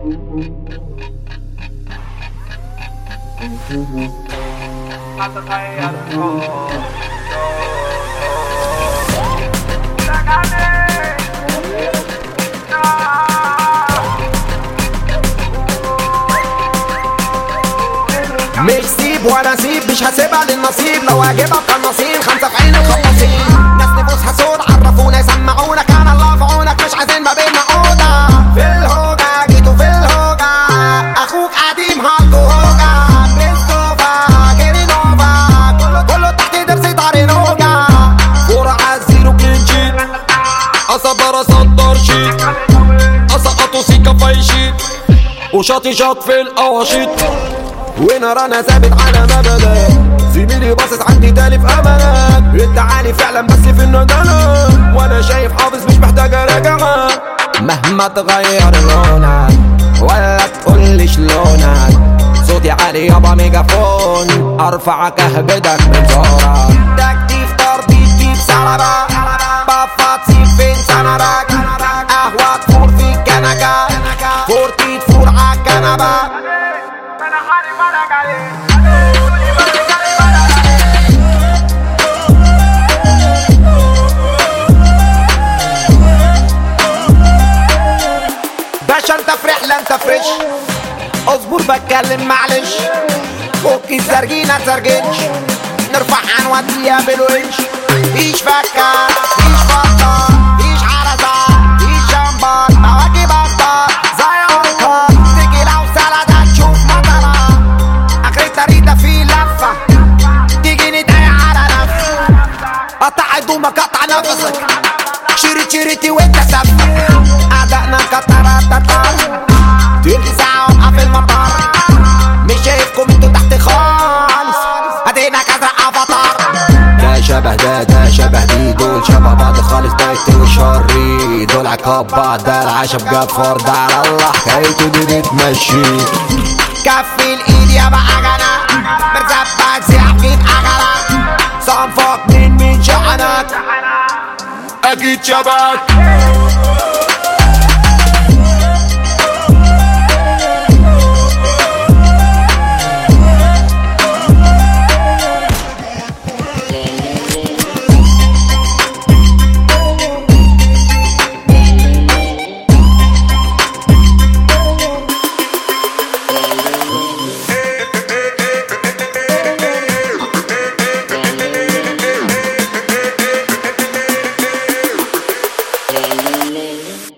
مش سيب ولا سيب مش هسيبها للنصيب لو هجيبها قناصين خمسة في عين الخلاصين ناس نفوسها سود عرفونا يسمعونا كان الله في عونك مش عايزين ما بينا أوضة في الهوجة جيتوا في الهوجة أخوك قديم هاكو هوجة بريستوفا جيري نوفا كله كله تحت درس طاري نوجة فور عالزيرو كلينشيت أصبر أصدر شيت أسقطوا سيكا فايشيت وشاطي شاط في القواشيط ونرى انا ثابت على مبدا زميلي باصص عندي تالف املك التعالي فعلا بس في الندلة وانا شايف حافظ مش محتاج اراجعها مهما تغير لونك ولا تقولي شلونك صوتي عالي يابا ميجافون ارفعك اهبدك من زورك تكتيف تربيط جيب سلبك بفات سيب فين سندك قهوة تفور في الكنكة فورتي تفور عالكنبة باشا انت في رحلة انت فريش اصبر بتكلم معلش فك الزرجينة ترجنش نرفع عنواتيها بالونش فيش فكة فيش بطة فيش عرسة فيش جنبر مواكب اكتر زي عنقر تيجي لو سلطة تشوف مطرة اخرتها ريدة في لفة تيجي نتاية على نفسي قطع هدومك قطع نفسك شريت شريتي وانت سف اعدائنا كترة تتر تلت ساعة وقع في المطار مش شايفكم انتوا تحت خالص هدينا كذا افاتار ده شبه ده ده شبه دي دول شبه بعض خالص ده يستوي شري دول عقاب بعض ده العشب جفار ده على الله حكايته دي بتمشي كفي الايد يا بقى جنى مرزبك زعفين عجلك صنفك من من شحنك أكيد شبك